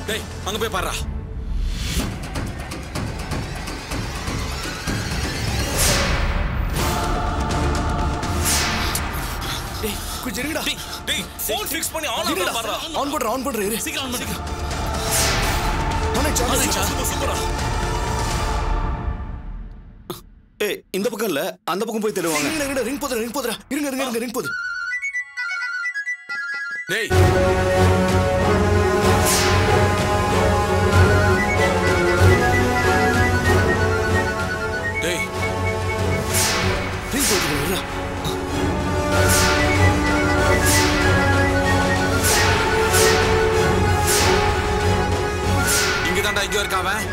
டேய் அங்க போய் பாருடா டேய் கொஞ்சம் இருங்கடா டேய் டேய் ஃபோன் ஃபிக்ஸ் பண்ணி ஆன் இருடா ஆன் பண்றா ஆன் பண்றேன் ஆன் பண்றேன் இரு சீக்கிரம் ஆன் பண்ணு ஆனாச்சா ஆனாச்சா சூப்பர் சூப்பரா ஏய் இந்த பக்கம் இல்ல அந்த பக்கம் போய் தேடுவாங்க இருங்க இருங்க ரிங் போதுடா ரிங் போதுடா இருங்க இருங்க இருங்க ரிங் போது டேய் டேய் ரிங் போது இருடா இங்க தான்டா இங்க இருக்கான் அவன்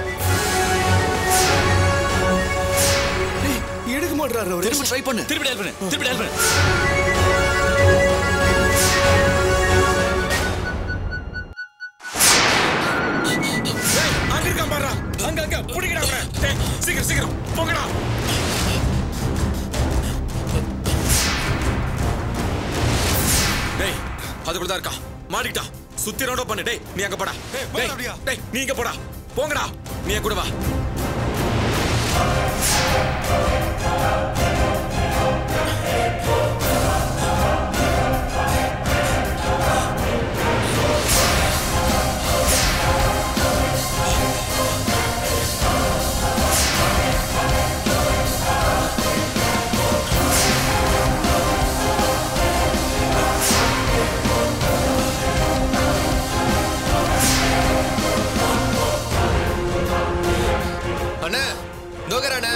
டேய் எடுக்க மாட்டறாரு அவரு திரும்ப ட்ரை பண்ணு திருப்பி டயல் பண்ணு திருப்பி டயல் பண்ணு டேய் அங்க இருக்கான் பாருடா அங்க அங்க புடிங்கடா அவனை டேய் சீக்கிரம் சீக்கிரம் போங்கடா டேய் அதுக்குள்ள தான் இருக்கான் மாட்டிக்கிட்டா சுத்தி ரவுண்ட் பண்ணு டேய் நீ அங்க போடா டேய் டேய் நீ இங்க போடா போங்கடா நீ என் கூட வா அண்ணே நோகர் அண்ணே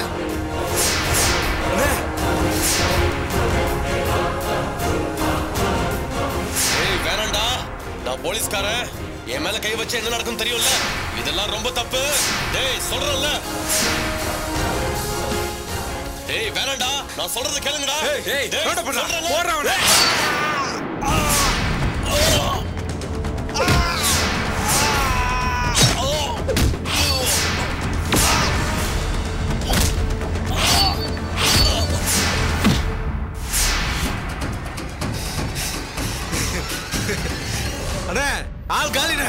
ஏய் வேணாம்டா நான் போலீஸ்காரன் என் மேல கை வச்சு என்ன நடக்கும் தெரியும்ல இதெல்லாம் ரொம்ப தப்பு டேய் சொல்றேன்ல டேய் வேணாம்டா நான் சொல்றத கேளுங்கடா டேய் டேய், ரோட போடா சொல்றேன்ல. போடுறா அவனை அண்ணே ஆள் காலிண்ணே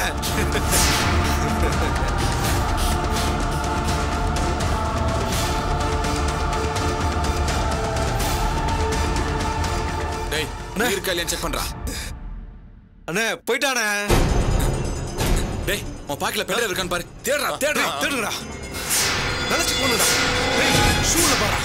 டேய் நீ இருக்கா இல்லையான்னு செக் பண்றா அண்ணே போயிட்டானே டேய் உன் பாக்கெட்ல பெட்ரோல் இருக்கான்னு பாரு தேடுறா தேடுறா தேடுங்கடா நினைச்சு போனுடா டேய் ஷூல பாரா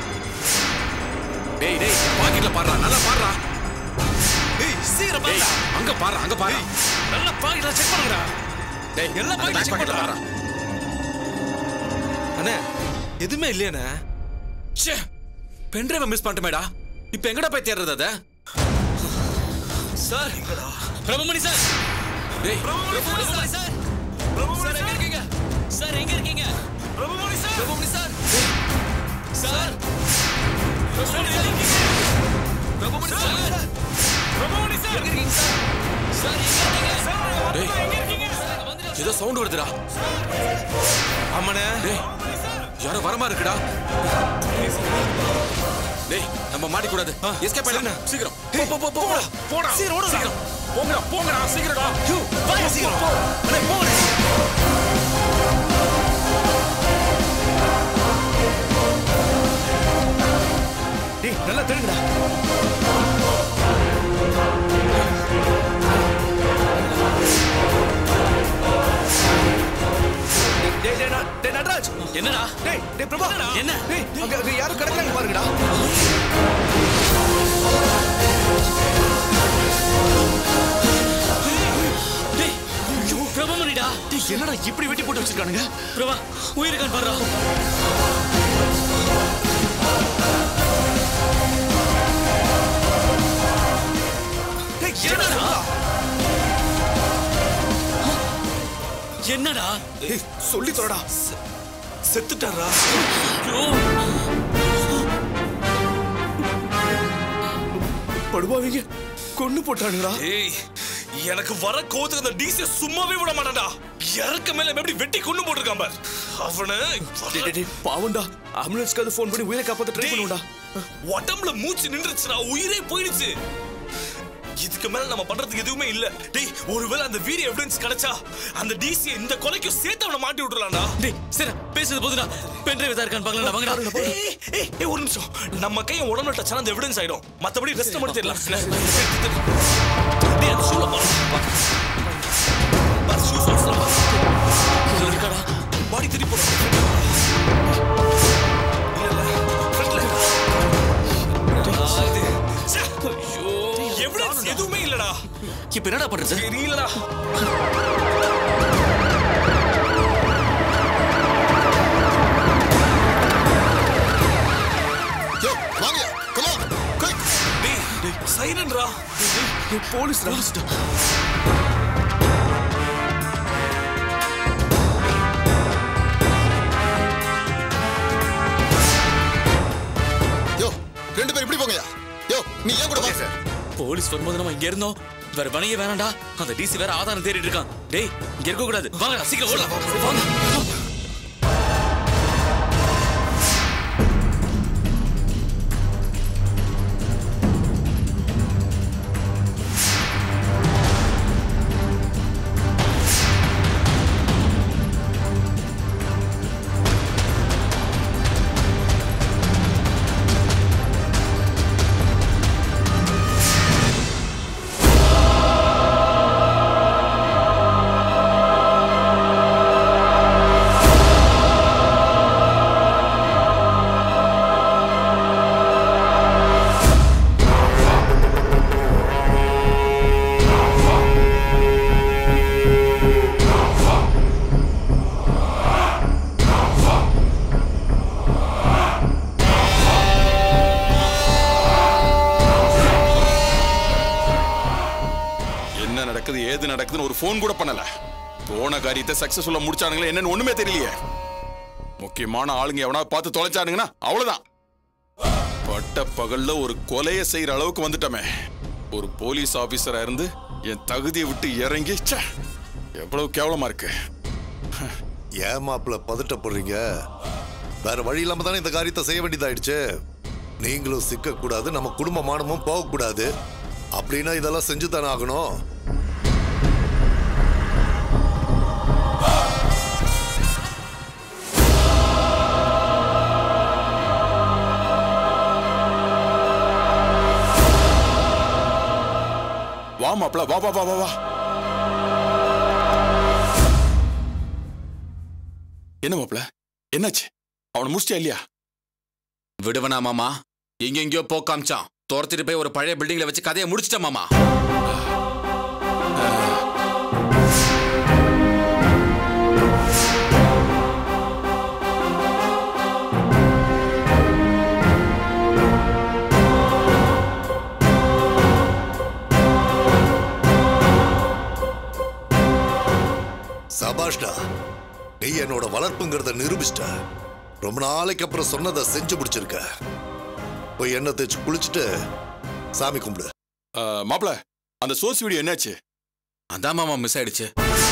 டேய் டேய் பாக்கெட்ல பாடுறா நல்லா பாடுறா டேய் சீக்கிரம் டேய் பாருடா அங்க பாரு அங்க பாரு நல்லா பாக்கெட்ல செக் பண்ணுங்கடா டேய் எல்லா அந்த பாக்கெட்ல back check pocketல பண்றா. பாருடா அண்ணே எதுவுமே இல்லையாண்ணே ச்சே பென்ட்ரைவ மிஸ் பண்ணிட்டமேடா இப்போ எங்கடா போய் தேடுறது அத சார் பிரபுமணி சார் டேய் பிரபுமணி சார் சார் சார் எங்க இருக்கீங்க சார் எங்க இருக்கீங்க Prabhumani sir Prabhumani sir sir Prabhumani sir Prabhumani sir Prabhumani sir எங்க இருக்கீங்க சார் சார் எங்க இருக்கீங்க சார் டேய் எங்க இருக்கீங்க சார் வந்து ஏதோ சவுண்ட் வருதுடா ஆமாண்ணே டேய் யாரோ வரமா இருக்குடா டேய் நம்ம மாட்டிக்க கூடாது எஸ்கேப் பண்ணு சீக்கிரம் போ போ போ போ போடா போடா சீக்கிரம் ஓடுடா. சீக்கிரம் போங்கடா போங்கடா சீக்கிரம்டா வாங்க சீக்கிரம் அண்ணே போங்கண்ணே டேய் நல்லா தேடுங்கடா டேய் டேய் நா- டேய் நடராஜ் என்னடா டேய் டேய் பிரபா என்ன? டேய் அங்க அங்க யாரும் கிடக்குறாங்க பாருங்கடா டேய் பிரபுமணிடா டேய் என்னடா இப்படி வெட்டி போட்டு வச்சிருக்கானுங்க பிரபா உயிருக்கான் பாருடா டேய் என்னடா என்னடா டேய் சொல்லி தரடா செத்துட்டாரா ஐயோ படுவாவீங்க கொன்னு போட்டானுங்களா ஏய் எனக்கு வர கோவத்துக்கு அந்த டிசி சும்மாவே விட மாட்டான்டா இறக்க மேல எப்படி வெட்டி கொண்டு போட்டிருக்கான் பார் அவனு டேய் டேய், டேய் பாவம்டா ஆம்புலன்ஸ்க்காவது ஃபோன் பண்ணி உயிரை காப்பாத்த ட்ரை டேய். பண்ணுடா உடம்புல மூச்சு நின்றுச்சுடா உயிரே போயிடுச்சு இதுக்கு மேல நம்ம பண்றதுக்கு எதுவுமே இல்ல டேய் ஒருவேளை அந்த வீடியோ எவிடன்ஸ் கிடைச்சா அந்த டிசி இந்த கொலைக்கும் சேர்த்து அவனை மாட்டி விட்டுறலாம்டா டேய் சரி பேசுறது போதுடா பென் டிரைவ் இருக்கான்னு பார்க்கலாம் வாங்கடா ஏய், ஏய், ஏய், ஒரு நிமிஷம் நம்ம கையும் உடம்புல டச்சான அந்த எவிடன்ஸ் ஆயிடும் மத்தபடி ரெஸ்ட் மட்டும் தெரியலாம் டேய் அந்த ஷூல பாரு பாரு ஷூ சாக்ஸ்ல பாரு இருக்காடா பாடி திருப்பி போடு இல்ல இல்ல ஃப்ரண்ட்ல எவிடன்ஸ் எதுவுமே இல்லடா இப்போ என்னடா பண்றது தெரியலடா யோ வாங்க கம் ஆன் குயிக் டேய் டேய் சைலன்ட்ரா போலீஸ் போலீஸ்டா யோ ரெண்டு பேரும் இப்படி போங்கயா யோ நீ ஏன் கூட வா சார் போலீஸ் வரும்போது நம்ம இங்க இருந்தோம் வேற வணிக வேணாம்டா அந்த டிசி வேற ஆதாரம் தேடிட்டு இருக்கான் டேய் இங்க இருக்க கூடாது வாங்கடா சீக்கிரம் ஓடலாம் வாங்க என்ன நடக்குது ஏது நடக்குதுன்னு ஒரு ஃபோன் கூட பண்ணல போன காரியத்தை சக்சஸ்ஃபுல்லா முடிச்சானுங்களே என்னன்னு ஒண்ணுமே தெரியலையே முக்கியமான ஆளுங்க எவனா பார்த்து தொலைச்சானுங்கன்னா அவ்வளவுதான் பட்ட பகல்ல ஒரு கொலையை செய்யற அளவுக்கு வந்துட்டோமே ஒரு போலீஸ் ஆபீசரா இருந்து என் தகுதியை விட்டு இறங்கி ச்சே, எவ்வளவு கேவலமா இருக்கு ஏன் மாப்பிள்ள பதட்டப்படுறீங்க வேற வழி இல்லாம தானே இந்த காரியத்தை செய்ய வேண்டியதாயிடுச்சு நீங்களும் சிக்கக்கூடாது நம்ம குடும்ப மானமும் போகக்கூடாது அப்படின்னா இதெல்லாம் செஞ்சு தானே ஆகணும் வா மாப்ள வா வா வா வா வா என்ன மாப்ள என்னாச்சு அவனை முடிச்சிட்டியா இல்லையா விடுவனா மாமா எங்கெங்கயோ போ காமிச்சான் துரத்திட்டு போய் ஒரு பழைய பில்டிங்ல வச்சு கதையை முடிச்சிட்டேன் மாமா சபாஷ்டா நீ என்னோட வளர்ப்புங்கிறத நிரூபிச்சிட்ட ரொம்ப நாளைக்கு அப்புறம் சொன்னதை செஞ்சு முடிச்சிருக்க போய் எண்ணெய் தேய்ச்சி குளிச்சுட்டு சாமி கும்பிடு அஹ், மாப்ள அந்த சோர்ஸ் வீடியோ என்னாச்சு அதான் மாமா மிஸ் ஆயிடுச்சு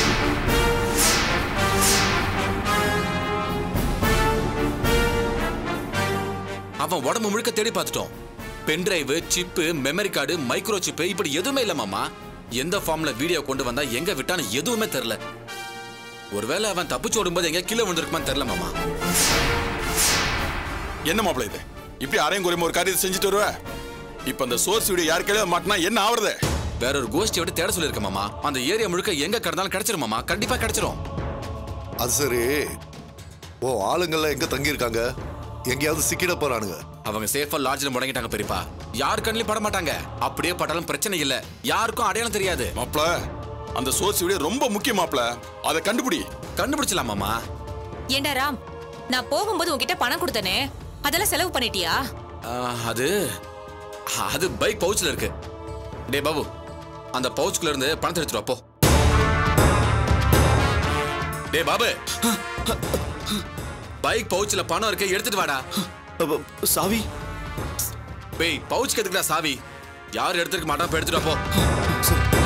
அவன் உடம்பு முழுக்க தேடி பார்த்துட்டோம் pen drive chip memory card micro chip இப்படி எதுவுமே இல்ல மாமா எந்த ஃபார்ம்ல வீடியோ கொண்டு வந்தா எங்க விட்டான்னு எதுவுமே தெரியல ஒருவேளை அவன் தப்பிச்சு ஓடும்போது எங்க கீழே விழுந்திருக்குமான்னு தெரியல மாமா என்ன மாப்ள இது இப்படி அரையும் குறையும் ஒரு காரியத்தை செஞ்சுட்டு வருவ இப்ப அந்த சோர்ஸ் வீடியோ யார் கையில மாட்டினா என்ன ஆவறது வேற ஒரு கோஷ்டியோட தேட சொல்லியிருக்க மாமா அந்த ஏரியா முழுக்க எங்க கிடந்தாலும் கிடைச்சிரும் மாமா கண்டிப்பா கிடைச்சிரும் அது சரி ஓ ஆளுங்கெல்லாம் எங்க தங்கியிருக்காங்க எங்கேயாவது சிக்கிட போறானுங்க அவங்க சேஃபா லாட்ஜ்ல முடங்கிட்டாங்க பெரியப்பா யார் கண்ணிலும் பட மாட்டாங்க அப்படியே பட்டாலும் பிரச்சனை இல்ல யாருக்கும் அடையாளம் தெரியாது மாப்ள அந்த சோர்ஸ் வீடியோ ரொம்ப முக்கியம் மாப்ள அதை கண்டுபிடி கண்டுபிடிச்சலாம் மாமா ஏண்டா ராம் நான் போகும்போது உன்கிட்ட பணம் கொடுத்தனே அதெல்லாம் செலவு பண்ணிட்டியா ஆஹ், அது அது பைக் பவுச்ல இருக்கு டே பாபு அந்த பவுச்சுக்குள்ள இருந்து பணத்தை எடுத்துட்டு வா, போ டே பாபு பைக் பவுச்ல பணம் இருக்கு எடுத்துட்டு வாடா சாவி பேய் பவுச்சுக்கு எதுக்குடா சாவி யாரும் எடுத்துக்க மாட்டான் போய் எடுத்துட்டு வா, போ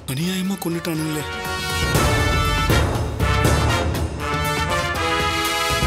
அநியாயமா கொண்டுட்டானுங்களே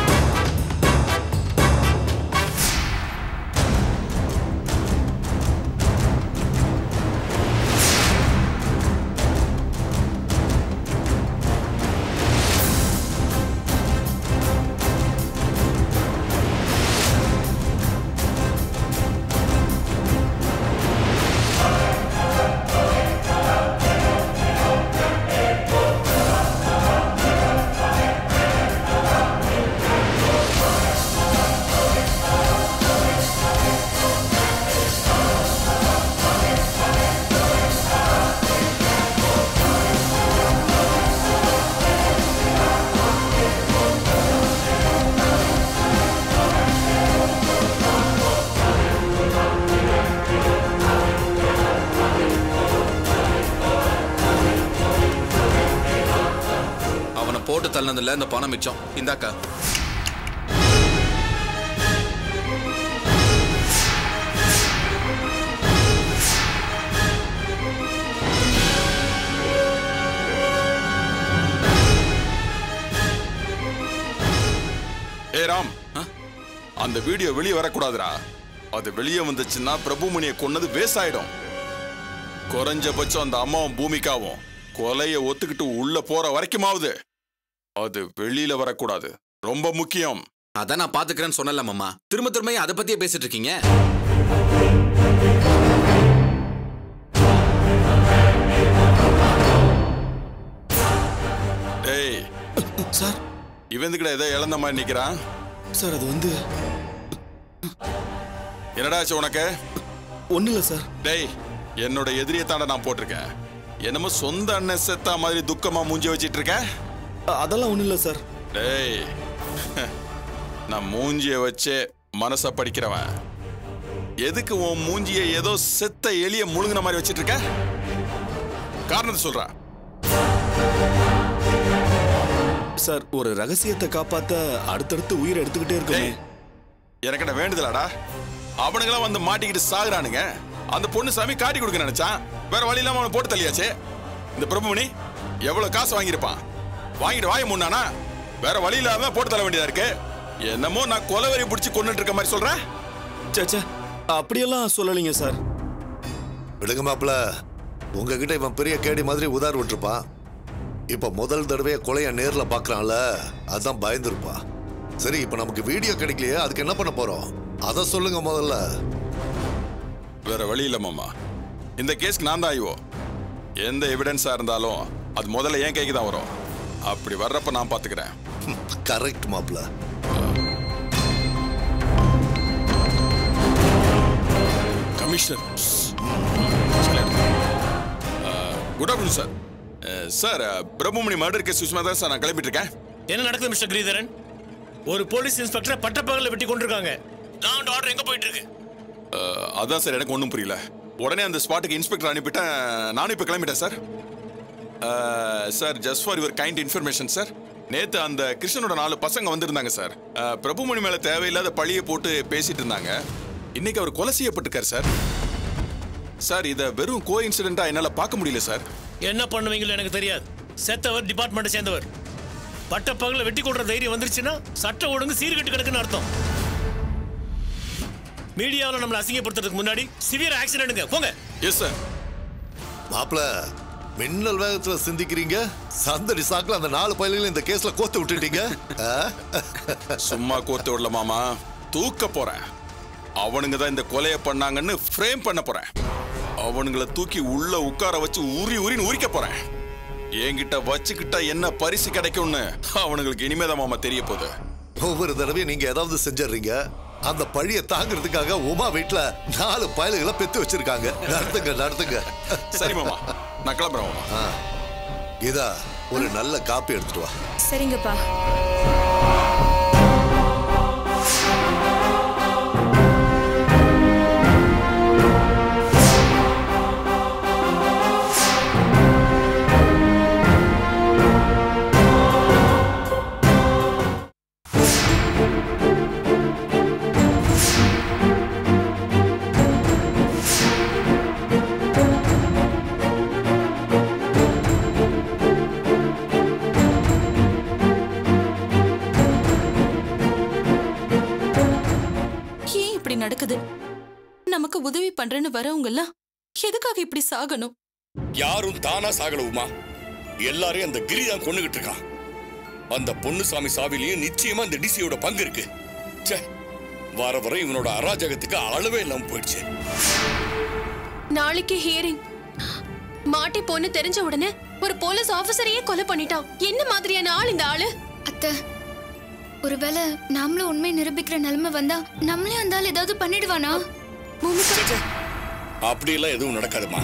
போட்டு தள்ளனதுல இந்த பணம் மிச்சம் இந்தாக்கா ஏ ராம் அந்த வீடியோ வெளியே வரக்கூடாதுடா அது வெளியே வந்துச்சுன்னா பிரபுமணியை கொன்னது வேஸ்ட் ஆயிடும் குறைஞ்சபட்சம் அந்த அம்மாவும் பூமிக்காவும் கொலையை ஒத்துக்கிட்டு உள்ள போற வரைக்குமாவது அது வெளியில வரக்கூடாது ரொம்ப முக்கியம் அதான் நான் பாத்துக்கிறேன்னு சொன்னல மாமா திரும்ப திரும்ப ஏன் அதை பத்தியே பேசிட்டு இருக்கீங்க டேய் சார் இவன் எதுக்குடா ஏதோ இழந்த மாதிரி நிக்கிறான் சார் அது வந்து என்னடா ஆச்சு உனக்கு ஒன்றும் இல்லை சார் டேய் என்னோட எதிரியை தாண்ட நான் போட்டிருக்கேன் என்னமோ சொந்த அண்ணன் செத்தா மாதிரி துக்கமா மூஞ்சி வச்சிட்டு இருக்க அ- அதெல்லாம் ஒன்றும் இல்லை சார் டேய் நான் மூஞ்சிய வச்சே மனச படிக்கிறவன் எதுக்கு உன் மூஞ்சிய ஏதோ செத்த எலிய முழுங்கின மாதிரி வச்சிட்டு இருக்க காரணத்தை சொல்றேன் சார் ஒரு ரகசியத்தை காப்பாத்த அடுத்தடுத்து உயிரை எடுத்துக்கிட்டே இருக்கோமே டேய் எனக்கு என்ன வேண்டுதலாடா அவனுங்களாம் வந்து மாட்டிக்கிட்டு சாகுறானுங்க அந்த பொண்ணு சாமி காட்டி கொடுக்க நினைச்சான் வேற வழி இல்லாம அவனை போட்டு தள்ளியாச்சு இந்த பிரபுமணி எவ்வளவு காசு வாங்கியிருப்பான் வாங்கிட்டு வாய முன்னானா வேற வழி இல்லாம போட்டு தள்ள வேண்டியதா இருக்கு என்னமோ நான் கொலவெறி பிடிச்சி கொண்டுட்டு இருக்க மாதிரி சொல்றேன் ச்சே ச்சே அப்படியெல்லாம் சொல்லலைங்க சார் விடுங்க மாப்பிள உங்ககிட்ட இவன் பெரிய கேடி மாதிரி உதார் விட்டுருப்பான் இப்ப முதல் தடவையா கொலைய நேர்ல பாக்குறான்ல அதான் பயந்துருப்பான் சரி இப்ப நமக்கு வீடியோ கிடைக்கலையே அதுக்கு என்ன பண்ண போறோம் அத சொல்லுங்க முதல்ல வேற வழி இல்ல மாமா இந்த கேஸ்க்கு நான் தான் ஐயோ எந்த எவிடன்ஸா இருந்தாலும் அது முதல்ல என் கைக்கு தான் வரும் அப்படி வர்றப்ப நான் பாத்துக்கிறேன் கரெக்ட் மாப்பிள commissioner good afternoon sir sir Prabhumani murder case விஷயமா தான் சார் நான் கிளம்பிட்டு இருக்கேன் என்ன நடக்குது மிஸ்டர் கிரீதரன் ஒரு போலீஸ் இன்ஸ்பெக்டரை பட்டப்பகல்ல வெட்டி கொண்டிருக்காங்க நான் ஆர்டர் எங்க போயிட்டு இருக்கு அஹ், அதான் சார் எனக்கு ஒன்றும் புரியல உடனே அந்த ஸ்பாட்டுக்கு இன்ஸ்பெக்டர் அனுப்பிட்டேன் நானும் இப்போ கிளம்பிட்டேன் sir sir just for your kind information sir நேத்து அந்த கிருஷ்ணனோட நாலு பசங்க வந்திருந்தாங்க சார் அஹ், பிரபுமணி மேல தேவையில்லாத பழியை போட்டு பேசிட்டு இருந்தாங்க இன்னைக்கு அவர் கொலை செய்யப்பட்டிருக்கார் சார் சார் இதை வெறும் கோ இன்சிடென்ட்டா என்னால பார்க்க முடியல சார் என்ன பண்ணுவீங்களோ எனக்கு தெரியாது செத்தவர் டிபார்ட்மெண்ட்டை சேர்ந்தவர் பட்டப்பகல்ல வெட்டி கொள்ற தைரியம் வந்துருச்சுன்னா சட்ட ஒழுங்கு சீர்கட்டு கிடக்குன்னு அர்த்தம் மீடியாவில் நம்மளை அசிங்கப்படுத்துறதுக்கு முன்னாடி சிவியர் ஆக்ஷன் எடுங்க போங்க எஸ் சார் மாப்பிள மின்னல் வேகத்துல சிந்திக்கிறீங்க சந்தடி சாக்குல அந்த நாலு பயல்களையும் இந்த கேஸ்ல கோத்து விட்டுட்டீங்க ஆ? சும்மா கோத்து விடல மாமா தூக்க போறேன் அவனுங்க தான் இந்த கொலையை பண்ணாங்கன்னு ஃப்ரேம் பண்ண போறேன் அவனுங்கள தூக்கி உள்ள உட்கார வச்சு உரி உரின்னு உரிக்க போறேன் என்கிட்ட வச்சுக்கிட்டா என்ன பரிசு கிடைக்கும்னு அவனுங்களுக்கு இனிமேதான் மாமா தெரிய போகுது ஒவ்வொரு தடவையும் நீங்க ஏதாவது செஞ்சிடுறீங்க அந்த பழிய தாங்கிறதுக்காக உமா வீட்டுல நாலு பயல்களை பெத்து வச்சிருக்காங்க நடத்துங்க நடத்துங்க சரி மாமா நான் கிளம்புறேன் மாமா ஆ. இதா ஒரு நல்ல காப்பி எடுத்துட்டு வா சரிங்கப்பா ஏன் இப்படி நடக்குது நமக்கு உதவி பண்றேன்னு வரவங்க எல்லாம் எதுக்காக இப்படி சாகணும் யாரும் தானா சாகல உமா எல்லாரையும் அந்த கிரி தான் கொண்டுகிட்டு இருக்கான் அந்த பொன்னுசாமி சாவிலையும் நிச்சயமா இந்த டிசியோட பங்கு இருக்கு ச்சே வர வர இவனோட அராஜகத்துக்கு அளவே இல்லாம போயிடுச்சு நாளைக்கு ஹியரிங் மாட்டி பொண்ணு தெரிஞ்ச உடனே ஒரு போலீஸ் ஆபீசரையே கொலை பண்ணிட்டான் என்ன மாதிரியான ஆள் இந்த ஆளு அத்தை ஒருவேளை நாமளும் உண்மை நிரூபிக்கிற நிலைமை வந்தா நம்மளே அந்த ஆள் ஏதாவது பண்ணிடுவானா பூமிகா ச்சே, ச்சே. அப்படியெல்லாம் எதுவும் நடக்காதுமா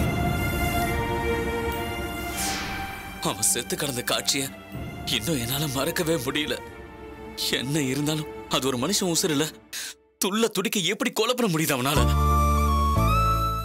அவன் செத்து கிடந்த காட்சிய இன்னும் என்னால மறக்கவே முடியல என்ன இருந்தாலும் அது ஒரு மனுஷன் உசுரில் துள்ள துடிக்க எப்படி கொலை பண்ண முடியுது அவனால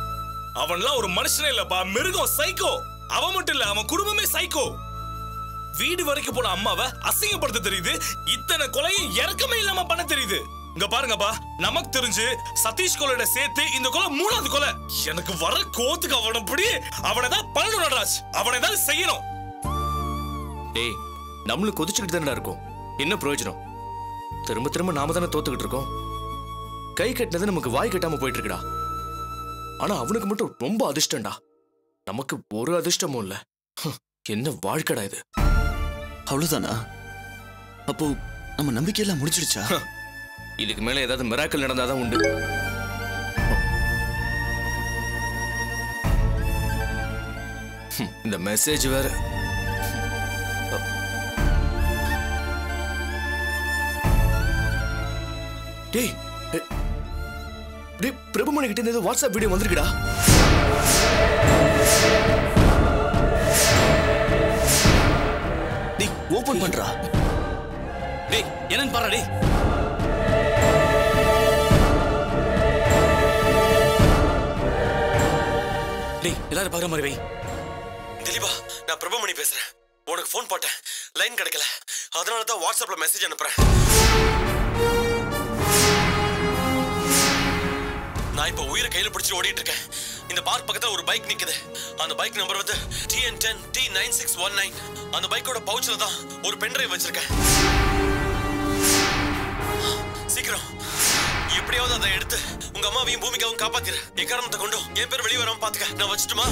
அவன்லாம் ஒரு மனுஷனே இல்லப்பா மிருகம் சைக்கோ அவன் மட்டும் இல்ல அவன் குடும்பமே சைக்கோ வீடு வரைக்கும் போன அம்மாவை அசிங்கப்படுத்த தெரியுது இத்தனை கொலையும் இறக்கமே இல்லாம பண்ண தெரியுது இங்க பாருங்கப்பா நமக்கு தெரிஞ்சு சதீஷ் கொலையோட சேர்த்து இந்த கொலை மூணாவது கொலை எனக்கு வர கோத்துக்கு அவனை பிடி அவனை தான் பண்ணணும் நடராஜ் அவனை தான் செய்யணும் டேய் நம்மளும் கொதிச்சுக்கிட்டு தானே இருக்கோம் என்ன பிரயோஜனம் திரும்ப திரும்ப நாம தானே தோத்துக்கிட்டு இருக்கோம் கை கட்டினது நமக்கு வாய் கட்டாம போயிட்டு இருக்குடா ஆனா அவனுக்கு மட்டும் ரொம்ப அதிர்ஷ்டம்டா நமக்கு ஒரு அதிர்ஷ்டமும் இல்ல ஹம், என்ன வாழ்க்கடா இது அவ்வளவுதானா அப்போ நம்ம நம்பிக்கையெல்லாம் முடிச்சிடுச்சா இதுக்கு மேல ஏதாவது மிராக்கல் நடந்தாதான் உண்டு ஹம், இந்த மெசேஜ் வேற டேய் எ- டேய் பிரபுமணி கிட்ட இருந்து ஏதோ வாட்ஸ்அப் வீடியோ வந்திருக்குடா டேய் ஓபன் பண்றா டேய் என்னன்னு பாரு டேய் டேய் எல்லாரும் பாக்குற மாதிரி வை திலீபா நான் பிரபுமணி பேசுறேன் உனக்கு ஃபோன் போட்டேன் லைன் கிடைக்கல அதனால தான் வாட்ஸ்அப்ல மெசேஜ் அனுப்புறேன் நான் இப்போ உயிரை கையில பிடிச்சி ஓடிட்டு இருக்கேன் இந்த பார்க் பக்கத்துல ஒரு பைக் நிக்குது அந்த பைக் நம்பர் வந்து TN ten D nine six one nine அந்த பைக்கோட பவுச்சில் தான் ஒரு பென்ட்ரைவ் வச்சிருக்கேன் சீக்கிரம் எப்படியாவது அதை எடுத்து உங்க அம்மாவையும் பூமிக்காவும் காப்பாத்திரு எக்காரணத்தை கொண்டும் என் பேர் வெளியே வராம பாத்துக்க நான் வச்சுட்டுமா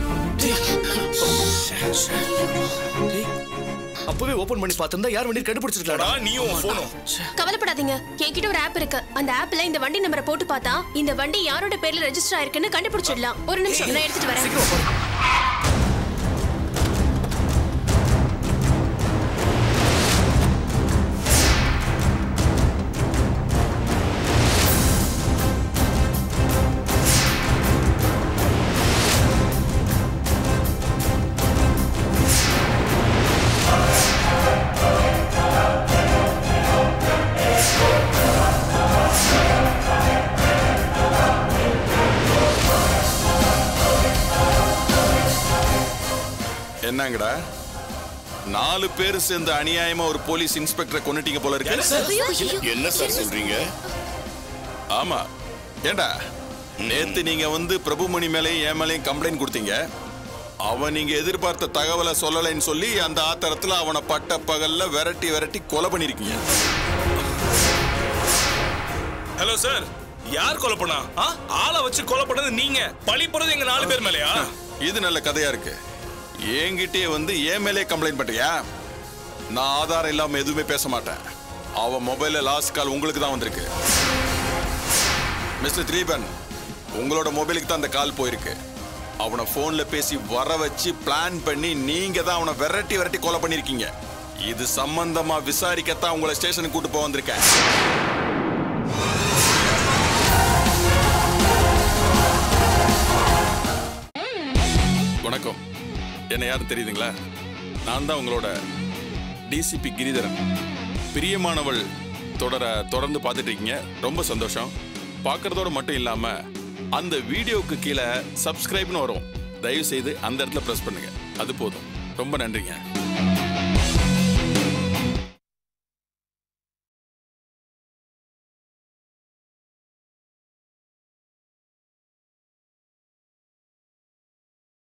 அப்பவே ஓபன் பண்ணி பார்த்திருந்தா யார் வண்டி கண்டுபிடிச்சிருக்கலாம்டா நீயும் போனும் கவலைப்படாதீங்க என்கிட்ட ஒரு ஆப் இருக்கு அந்த ஆப்ல இந்த வண்டி நம்பரை போட்டு பார்த்தா இந்த வண்டி யாரோட பேர்ல ரெஜிஸ்டர் ஆயிருக்குன்னு கண்டுபிடிச்சிடலாம் ஒரு நிமிஷம் நான் எடுத்துட்டு வரேன் என்னங்கடா நாலு பேர் சேர்ந்து அநியாயமா ஒரு போலீஸ் இன்ஸ்பெக்டரை கொன்னுட்டீங்க போல இருக்கு என்ன சார் சொல்றீங்க ஆமா ஏண்டா நேத்து நீங்க வந்து பிரபுமணி மேலேயும் என் மேலேயும் கம்ப்ளைண்ட் கொடுத்தீங்க அவன் நீங்க எதிர்பார்த்த தகவலை சொல்லலைன்னு சொல்லி அந்த ஆத்திரத்துல அவனை பட்ட பகல்ல விரட்டி விரட்டி கொலை பண்ணிருக்கீங்க ஹலோ சார் யார் கொலை பண்ணா ஆ? ஆளை வச்சு கொலை பண்ணது நீங்க பழி போறது எங்க நாலு பேர் மேலயா இது நல்ல கதையா இருக்கு என்கிட்டயே வந்து என் மேலே கம்ப்ளைண்ட் பண்றியா நான் ஆதாரம் இல்லாம எதுவுமே பேச மாட்டேன் அவன் மொபைல்ல லாஸ்ட் கால் உங்களுக்கு தான் வந்திருக்கு மிஸ்டர் திலீபன் உங்களோட மொபைலுக்கு தான் அந்த கால் போயிருக்கு அவனை போன்ல பேசி வர வச்சு பிளான் பண்ணி நீங்க தான் அவனை விரட்டி விரட்டி கொலை பண்ணிருக்கீங்க இது சம்பந்தமா விசாரிக்கத்தான் உங்களை ஸ்டேஷனுக்கு கூட்டு போக வந்திருக்கேன் வணக்கம் என்ன யாரும் தெரியுதுங்களா நான் தான் உங்களோட டிசிபி கிரிதரன் பிரியமானவள் தொடர தொடர்ந்து பார்த்துட்டு இருக்கீங்க ரொம்ப சந்தோஷம் பார்க்கறதோட மட்டும் இல்லாம அந்த வீடியோவுக்கு கீழே சப்ஸ்கிரைப்னு வரும் தயவு செய்து அந்த இடத்துல ப்ரெஸ் பண்ணுங்க அது போதும் ரொம்ப நன்றிங்க